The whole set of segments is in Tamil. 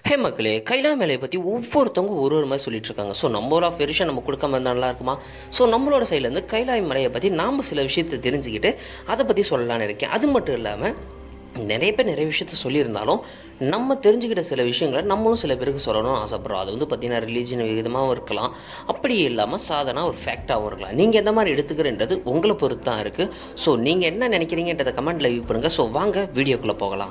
ஹே மக்களே கைலா மேலையை பற்றி ஒவ்வொருத்தவங்க ஒரு ஒரு மாதிரி சொல்லிட்டு இருக்காங்க ஸோ நம்மளோட பெருஷன் நம்ம கொடுக்காம இருந்தால் நல்லா இருக்குமா ஸோ நம்மளோட சைட்லேருந்து கைலாய் மலையை பற்றி நாம் சில விஷயத்தை தெரிஞ்சுக்கிட்டு அதை பற்றி சொல்லலாம்னு இருக்கேன் அது மட்டும் இல்லாமல் நிறைய பேர் நிறைய விஷயத்த சொல்லியிருந்தாலும் நம்ம தெரிஞ்சுக்கிட்ட சில விஷயங்களை நம்மளும் சில பேருக்கு சொல்லணும்னு ஆசைப்படுறோம் அது வந்து பார்த்தீங்கன்னா ரிலீஜன் விகிதமாகவும் இருக்கலாம் அப்படி இல்லாமல் சாதனா ஒரு ஃபேக்டாகவும் இருக்கலாம் நீங்கள் எந்த மாதிரி எடுத்துக்கிறன்றது உங்களை பொறுத்து தான் இருக்குது ஸோ நீங்கள் என்ன நினைக்கிறீங்கன்றதை கமெண்ட்டில் லீவ் பண்ணுங்கள் ஸோ வாங்க வீடியோக்குள்ளே போகலாம்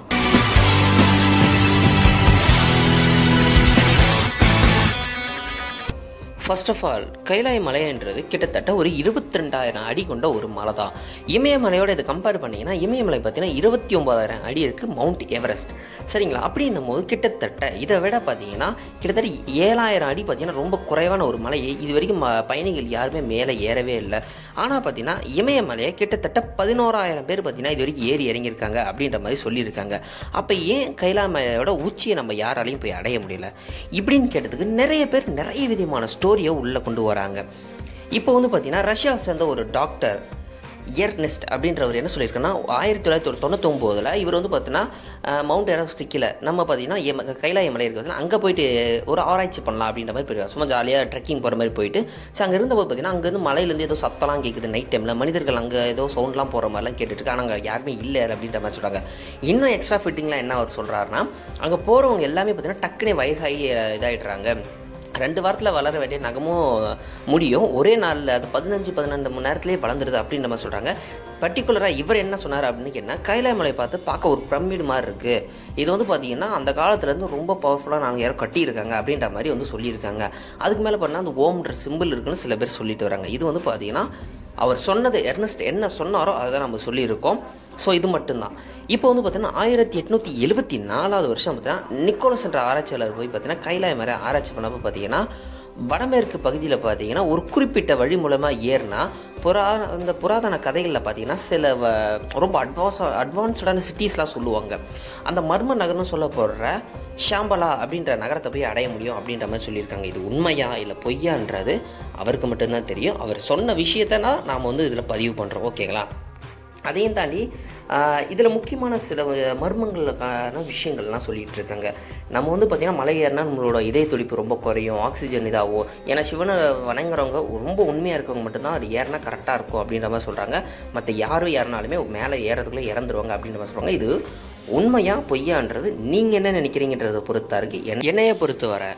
ஃபர்ஸ்ட் ஆஃப் ஆல் கைலாய மலைன்றது கிட்டத்தட்ட ஒரு இருபத்தி ரெண்டாயிரம் அடி கொண்ட ஒரு மலை தான் இமயமலையோட இதை கம்பேர் பண்ணிங்கன்னா இமயமலை பார்த்தீங்கன்னா இருபத்தி ஒன்பதாயிரம் அடி இருக்குது மவுண்ட் எவரெஸ்ட் சரிங்களா அப்படின்னும் போது கிட்டத்தட்ட இதை விட பார்த்தீங்கன்னா கிட்டத்தட்ட ஏழாயிரம் அடி பார்த்தீங்கன்னா ரொம்ப குறைவான ஒரு மலையை இது வரைக்கும் ம- பயணிகள் யாருமே மேலே ஏறவே இல்லை ஆனால் பார்த்தீங்கன்னா இமயமலையை கிட்டத்தட்ட பதினோராயிரம் பேர் பார்த்தீங்கன்னா இது வரைக்கும் ஏறி இறங்கியிருக்காங்க அப்படின்ற மாதிரி சொல்லியிருக்காங்க அப்போ ஏன் கைலாமலையோட உச்சியை நம்ம யாராலையும் போய் அடைய முடியல இப்படின்னு கேட்டதுக்கு நிறைய பேர் நிறைய விதமான ஸ்டோரியை உள்ளே கொண்டு வராங்க இப்போ வந்து பார்த்தீங்கன்னா ரஷ்யாவை சேர்ந்த ஒரு டாக்டர் எர்னெஸ்ட் அப்படின்றவர் என்ன சொல்லியிருக்குன்னா ஆயிரத்தி தொள்ளாயிரத்தி தொண்ணூத்தொம்போதில் இவர் வந்து பார்த்தீங்கன்னா அஹ், மவுண்ட் எவரெஸ்ட் கீழே நம்ம பார்த்தீங்கன்னா எம- கைலாய மலை இருக்கிறது அங்கே போயிட்டு ஒரு ஆராய்ச்சி பண்ணலாம் அப்படின்ற மாதிரி போயிருக்காரு சும்மா ஜாலியாக ட்ரெக்கிங் போகிற மாதிரி போயிட்டு ஸோ அங்கே இருந்தபோது பார்த்தீங்கன்னா அங்கேருந்து மலையிலேருந்து ஏதோ சத்தம்லாம் கேட்குது நைட் டைமில் மனிதர்கள் அங்கே ஏதோ சவுண்ட்லாம் போகிற மாதிரிலாம் கேட்டுட்டு இருக்கு ஆனால் அங்கே யாருமே இல்லை அப்படின்ற மாதிரி சொல்கிறாங்க இன்னும் எக்ஸ்ட்ரா ஃபிட்டிங்லாம் என்ன அவர் சொல்கிறாருன்னா அங்கே போகிறவங்க எல்லாமே பார்த்தீங்கன்னா டக்குனே வயசாகி அஹ், இதாயிடுறாங்க ரெண்டு வாரத்தில் வளர வேண்டிய நகமும் முடியும் ஒரே நாளில் அது பதினஞ்சு பதினெண்டு மணி நேரத்திலே வளர்ந்துருது அப்படின்னு நம்ம சொல்கிறாங்க பர்டிகுலராக இவர் என்ன சொன்னார் அப்படின்னு கேட்டால் கைலாய மலை பார்த்து பார்க்க ஒரு பிரமிடு மாதிரி இருக்குது இது வந்து பார்த்தீங்கன்னா அந்த காலத்துலேருந்து ரொம்ப பவர்ஃபுல்லாக நாங்கள் யாரும் கட்டியிருக்காங்க அப்படின்ற மாதிரி வந்து சொல்லியிருக்காங்க அதுக்கு மேலே பண்ணால் அந்த ஓம்ன்ற சிம்பிள் இருக்குன்னு சில பேர் சொல்லிட்டு வராங்க இது வந்து பார்த்தீங்கன்னா அவர் சொன்னது எர்னஸ்ட் என்ன சொன்னாரோ அதை தான் நம்ம சொல்லியிருக்கோம் ஸோ இது மட்டும்தான் இப்போ வந்து பார்த்தீங்கன்னா ஆயிரத்தி எட்நூற்றி எழுபத்தி நாலாவது வருஷம் பார்த்தீங்கன்னா நிக்கோலஸ் என்ற ஆராய்ச்சியாளர் போய் பார்த்தீங்கன்னா கைலாய மலை ஆராய்ச்சி பண்ணப்போ பார்த்தீங்கன்னா வடமேற்கு பகுதியில் பார்த்தீங்கன்னா ஒரு குறிப்பிட்ட வழி மூலமாக ஏறினா புரா அந்த புராதன கதைகளில் பார்த்தீங்கன்னா சில வ- ரொம்ப அட்வான்ஸ் அட்வான்ஸ்டான சிட்டிஸ்லாம் சொல்லுவாங்க அந்த மர்ம நகரம்னு சொல்ல போடுற ஷாம்பலா அப்படின்ற நகரத்தை போய் அடைய முடியும் அப்படின்ற மாதிரி சொல்லியிருக்காங்க இது உண்மையா இல்லை பொய்யான்றது அவருக்கு மட்டும்தான் தெரியும் அவர் சொன்ன விஷயத்தை தான் நாம் வந்து இதில் பதிவு பண்ணுறோம் ஓகேங்களா அதையும் தாண்டி இதில் முக்கியமான சில மர்மங்களுக்கான விஷயங்கள்லாம் சொல்லிட்டு இருக்காங்க நம்ம வந்து பார்த்திங்கன்னா மலை ஏறினா நம்மளோட இதய துடிப்பு ரொம்ப குறையும் ஆக்சிஜன் இதாகும் ஏன்னா சிவனை வணங்குறவங்க ரொம்ப உண்மையாக இருக்கவங்க மட்டும்தான் அது ஏறினா கரெக்டாக இருக்கும் அப்படின்ற மாதிரி சொல்கிறாங்க மற்ற யாரும் ஏறினாலுமே மேலே ஏறதுக்குள்ளே இறந்துருவாங்க அப்படின்ற மாதிரி சொல்கிறாங்க இது உண்மையா பொய்யான்றது நீங்கள் என்ன நினைக்கிறீங்கன்றதை பொறுத்தா இருக்கு என்- என்னைய பொறுத்து வர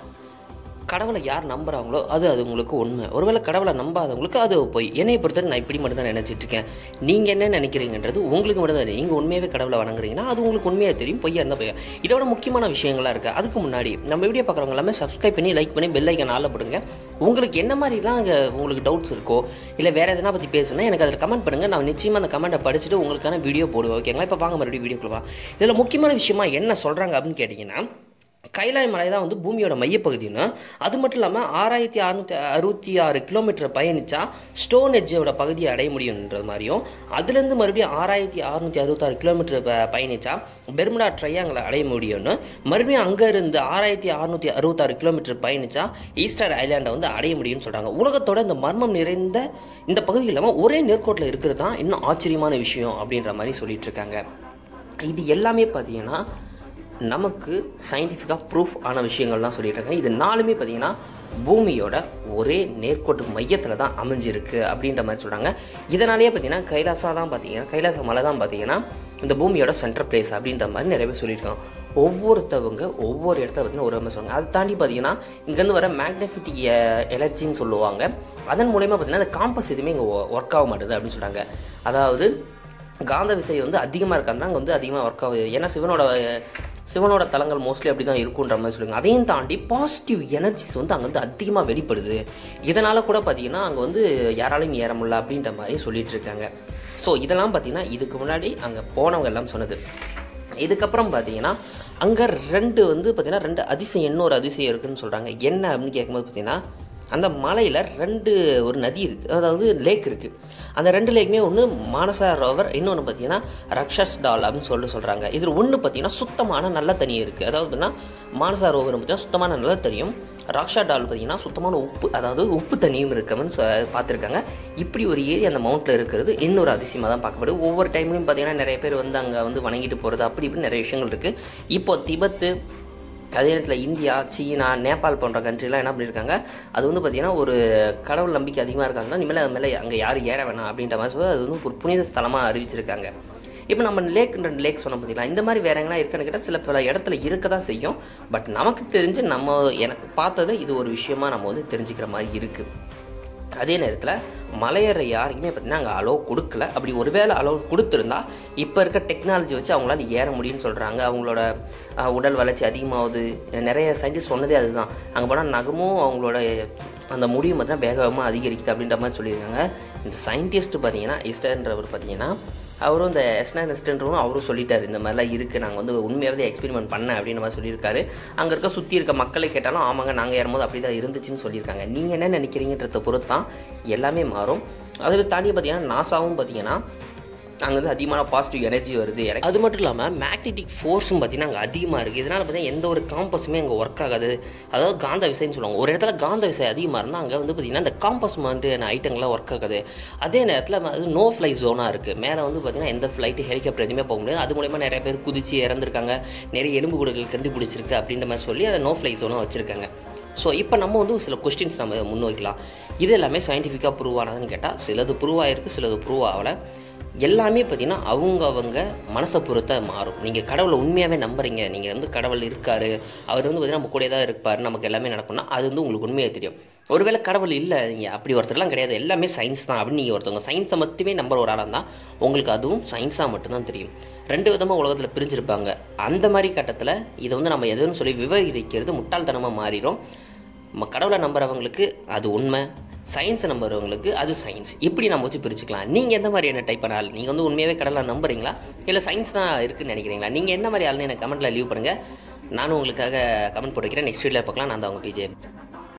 கடவுளை யார் நம்புறாங்களோ அது அது உங்களுக்கு உண்மை ஒருவேளை கடவுளை நம்பாதவங்களுக்கு அது பொய் என்னைய பொறுத்தவரை நான் இப்படி மட்டும் தான் நினைச்சிட்டு இருக்கேன் நீங்கள் என்ன நினைக்கிறீங்கன்றது உங்களுக்கு மட்டும் தான் நீங்கள் உண்மையாகவே கடவுளை வணங்குறீங்கன்னா அது உங்களுக்கு உண்மையாக தெரியும் பொய்யா இருந்தால் பொய்யா இதோட முக்கியமான விஷயங்களாக இருக்குது அதுக்கு முன்னாடி நம்ம வீடியோ பார்க்குறவங்க எல்லாமே சப்ஸ்கிரைப் பண்ணி லைக் பண்ணி பெல் ஐக்கன் ஆள போடுங்க உங்களுக்கு என்ன மாதிரிலாம் அங்கே உங்களுக்கு டவுட்ஸ் இருக்கோ இல்லை வேறு எதனா பற்றி பேசணும்னா எனக்கு அதில் கமெண்ட் பண்ணுங்கள் நான் நிச்சயமாக அந்த கமெண்ட்டை படிச்சுட்டு உங்களுக்கான வீடியோ போடுவேன் ஓகேங்களா இப்போ வாங்க மறுபடியும் வீடியோக்குள்ள வா இதில் முக்கியமான விஷயமா என்ன சொல்கிறாங்க அப்படின்னு கேட்டிங்கன்னா கைலாய மலை தான் வந்து பூமியோட மையப்பகுதின்னு அது மட்டும் இல்லாமல் ஆறாயிரத்தி அறுநூத்தி அறுபத்தி ஆறு கிலோமீட்டர் பயணிச்சா ஸ்டோன் எட்ஜோட பகுதியை அடைய முடியுன்றது மாதிரியும் அதுலேருந்து மறுபடியும் ஆறாயிரத்தி அறுநூத்தி அறுபத்தாறு கிலோமீட்டர் ப- பயணிச்சா பெர்முடா ட்ரையாங்கில் அடைய முடியும்னு மறுபடியும் அங்கே இருந்து ஆறாயிரத்தி அறுநூத்தி அறுபத்தாறு கிலோமீட்டர் பயணிச்சா ஈஸ்டர் ஐலாண்டை வந்து அடைய முடியும்னு சொல்கிறாங்க உலகத்தோட இந்த மர்மம் நிறைந்த இந்த பகுதி இல்லாமல் ஒரே நேர்கோட்டில் இருக்கிறது தான் இன்னும் ஆச்சரியமான விஷயம் அப்படின்ற மாதிரி சொல்லிட்டு இருக்காங்க இது எல்லாமே பார்த்தீங்கன்னா நமக்கு சயின்டிஃபிக்காக ப்ரூஃப் ஆன விஷயங்கள்லாம் சொல்லியிருக்காங்க இது நாலுமே பார்த்தீங்கன்னா பூமியோட ஒரே நேர்கோட்டு மையத்தில் தான் அமைஞ்சிருக்கு அப்படின்ற மாதிரி சொல்கிறாங்க இதனாலேயே பார்த்தீங்கன்னா கைலாசா தான் பார்த்தீங்கன்னா கைலாச மலை தான் பார்த்தீங்கன்னா இந்த பூமியோட சென்டர் பிளேஸ் அப்படின்ற மாதிரி நிறைய பேர் சொல்லியிருக்காங்க ஒவ்வொருத்தவங்க ஒவ்வொரு இடத்துல பார்த்தீங்கன்னா ஒரு மாதிரி சொல்லுவாங்க அதை தாண்டி பார்த்தீங்கன்னா இங்கேருந்து வர மேக்னெஃபிட்டிக் எனர்ஜின்னு சொல்லுவாங்க அதன் மூலயமா பார்த்தீங்கன்னா அந்த காம்பஸ் எதுவுமே இங்கே ஒர்க் ஆக மாட்டுது அப்படின்னு சொல்கிறாங்க அதாவது காந்த விசை வந்து அதிகமாக இருக்காதுன்னா அங்கே வந்து அதிகமாக ஒர்க் ஆகுது ஏன்னா சிவனோட சிவனோட தலங்கள் மோஸ்ட்லி அப்படி தான் இருக்குன்ற மாதிரி சொல்லுவாங்க அதையும் தாண்டி பாசிட்டிவ் எனர்ஜிஸ் வந்து அங்கே வந்து அதிகமாக வெளிப்படுது இதனால் கூட பார்த்தீங்கன்னா அங்கே வந்து யாராலையும் ஏற முடியல அப்படின்ற மாதிரி சொல்லிட்டு இருக்காங்க ஸோ இதெல்லாம் பார்த்தீங்கன்னா இதுக்கு முன்னாடி அங்கே போனவங்க எல்லாம் சொன்னது இதுக்கப்புறம் பார்த்தீங்கன்னா அங்கே ரெண்டு வந்து பார்த்தீங்கன்னா ரெண்டு அதிசயம் இன்னொரு அதிசயம் இருக்குன்னு சொல்கிறாங்க என்ன அப்படின்னு கேட்கும்போது பார்த்தீங்கன்னா அந்த மலையில் ரெண்டு ஒரு நதி இருக்குது அதாவது லேக் இருக்குது அந்த ரெண்டு லேக்குமே ஒன்று மானசா ரோவர் இன்னொன்று பார்த்தீங்கன்னா ரக்ஷஸ் டால் அப்படின்னு சொல்லிட்டு சொல்கிறாங்க இதில் ஒன்று பார்த்தீங்கன்னா சுத்தமான நல்ல தண்ணி இருக்குது அதாவது பார்த்தீங்கன்னா மானசா ரோவர் பார்த்தீங்கன்னா சுத்தமான நல்ல தண்ணியும் ராக்ஷா டால் பார்த்தீங்கன்னா சுத்தமான உப்பு அதாவது உப்பு தண்ணியும் இருக்குன்னு சொ- பார்த்துருக்காங்க இப்படி ஒரு ஏரி அந்த மவுண்ட்டில் இருக்கிறது இன்னொரு அதிசயமாக தான் பார்க்கப்படுது ஒவ்வொரு டைம்லையும் பார்த்தீங்கன்னா நிறைய பேர் வந்து அங்கே வந்து வணங்கிட்டு போகிறது அப்படி இப்படி நிறைய விஷயங்கள் இருக்குது இப்போ திபத்து அதே நேரத்தில் இந்தியா சீனா நேபாள் போன்ற கண்ட்ரிலாம் என்ன பண்ணியிருக்காங்க அது வந்து பார்த்திங்கன்னா ஒரு கடவுள் நம்பிக்கை அதிகமாக இருக்காங்கன்னா இனிமேல் அது மேலே அங்கே யாரும் ஏற வேணாம் அப்படின்ற மாதிரி சொல்லி அது வந்து ஒரு புனித ஸ்தலமாக அறிவிச்சிருக்காங்க இப்போ நம்ம லேக் ரெண்டு லேக் சொன்ன பார்த்தீங்களா இந்த மாதிரி வேற எங்கன்னா இருக்கான்னு கேட்டால் சில பல இடத்துல இருக்க தான் செய்யும் பட் நமக்கு தெரிஞ்சு நம்ம எனக்கு பார்த்தது இது ஒரு விஷயமா நம்ம வந்து தெரிஞ்சுக்கிற மாதிரி இருக்குது அதே நேரத்தில் மலையேற யாருக்குமே பார்த்தீங்கன்னா அங்கே அலோவ் கொடுக்கல அப்படி ஒருவேளை அலோவ் கொடுத்துருந்தா இப்போ இருக்க டெக்னாலஜி வச்சு அவங்களால ஏற முடியும்னு சொல்கிறாங்க அவங்களோட அஹ், உடல் வளர்ச்சி அதிகமாகுது நிறைய சயின்டிஸ்ட் சொன்னதே அதுதான் அங்கே போனால் நகமும் அவங்களோட அந்த முடியும் பார்த்தீங்கன்னா வேக வேகமாக அதிகரிக்குது அப்படின்ற மாதிரி சொல்லியிருக்காங்க இந்த சயின்டிஸ்ட் பார்த்தீங்கன்னா இஸ்டர்ன்றவர் பார்த்தீங்கன்னா அவரும் இந்த எஸ்னான் எஸ்டன்றவரும் அவரும் சொல்லிட்டாரு இந்த மாதிரிலாம் இருக்குது நாங்கள் வந்து உண்மையாகவே எக்ஸ்பெரிமெண்ட் பண்ணேன் அப்படின்ற மாதிரி சொல்லியிருக்காரு அங்கே இருக்க சுற்றி இருக்க மக்களை கேட்டாலும் ஆமாங்க நாங்கள் ஏறும்போது அப்படி தான் இருந்துச்சுன்னு சொல்லியிருக்காங்க நீங்கள் என்ன நினைக்கிறீங்கன்றத பொறுத்து தான் எல்லாமே மாறும் அதை தாண்டி பார்த்தீங்கன்னா நாசாவும் பார்த்தீங்கன்னா அங்கே வந்து அதிகமான பாசிட்டிவ் எனர்ஜி வருது எனக்கு அது மட்டும் இல்லாமல் மேக்னெட்டிக் ஃபோர்ஸும் பார்த்தீங்கன்னா அங்கே அதிகமாக இருக்குது இதனால் பார்த்தீங்கன்னா எந்த ஒரு காம்பஸுமே அங்கே ஒர்க் ஆகாது அதாவது காந்த விசைன்னு சொல்லுவாங்க ஒரு இடத்துல காந்த விசை அதிகமாக இருந்தால் அங்கே வந்து பார்த்தீங்கன்னா இந்த காம்பஸ் மாதிரியான ஐட்டங்கள்லாம் ஒர்க் ஆகாது அதே நேரத்தில் அது நோ ஃப்ளை ஜோனாக இருக்குது மேலே வந்து பார்த்தீங்கன்னா எந்த ஃப்ளைட்டு ஹெலிகாப்டர் எதுவுமே போக முடியாது அது மூலயமா நிறைய பேர் குதிச்சு இறந்துருக்காங்க நிறைய எலும்பு கூடுகள் கண்டுபிடிச்சிருக்கு அப்படின்ற மாதிரி சொல்லி அதை நோ ஃப்ளை ஜோனாக வச்சுருக்காங்க ஸோ இப்போ நம்ம வந்து சில கொஸ்டின்ஸ் நம்ம முன்வைக்கலாம் இது எல்லாமே சயின்டிஃபிக்காக ப்ரூவ் ஆனதுன்னு கேட்டால் சிலது ப்ரூவ் ஆயிருக்கு சிலது ப்ரூவ் ஆகலை எல்லாமே பார்த்தீங்கன்னா அவங்க அவங்க மனசை பொறுத்த மாறும் நீங்கள் கடவுளை உண்மையாகவே நம்புறீங்க நீங்கள் வந்து கடவுள் இருக்காரு அவர் வந்து பார்த்தீங்கன்னா நம்ம கூட தான் இருப்பார் நமக்கு எல்லாமே நடக்கும்னா அது வந்து உங்களுக்கு உண்மையாக தெரியும் ஒருவேளை கடவுள் இல்லை நீங்கள் அப்படி ஒருத்தர்லாம் கிடையாது எல்லாமே சயின்ஸ் தான் அப்படின்னு நீங்கள் ஒருத்தவங்க சயின்ஸை மட்டுமே நம்புற ஒரு ஆளாக இருந்தால் உங்களுக்கு அதுவும் சயின்ஸாக மட்டும்தான் தெரியும் ரெண்டு விதமாக உலகத்தில் பிரிஞ்சிருப்பாங்க அந்த மாதிரி கட்டத்தில் இதை வந்து நம்ம எதுன்னு சொல்லி விவரிக்கிறது முட்டாள்தனமாக மாறிடும் நம்ம கடவுளை நம்புறவங்களுக்கு அது உண்மை சயின்ஸை நம்புறவங்களுக்கு அது சயின்ஸ் இப்படி நம்ம வச்சு பிரிச்சுக்கலாம் நீங்கள் எந்த மாதிரியான டைப் பண்ண ஆள் நீங்கள் வந்து உண்மையாகவே கடவுளை நம்புறீங்களா இல்லை சயின்ஸ் தான் இருக்குன்னு நினைக்கிறீங்களா நீங்கள் என்ன மாதிரி ஆள்னு எனக்கு கமெண்ட்டில் லீவ் பண்ணுங்கள் நானும் உங்களுக்காக கமெண்ட் போட்டு வைக்கிறேன் நெக்ஸ்ட் வீடியோவில் பார்க்கலாம் நான் தான் உங்கள் பிஜே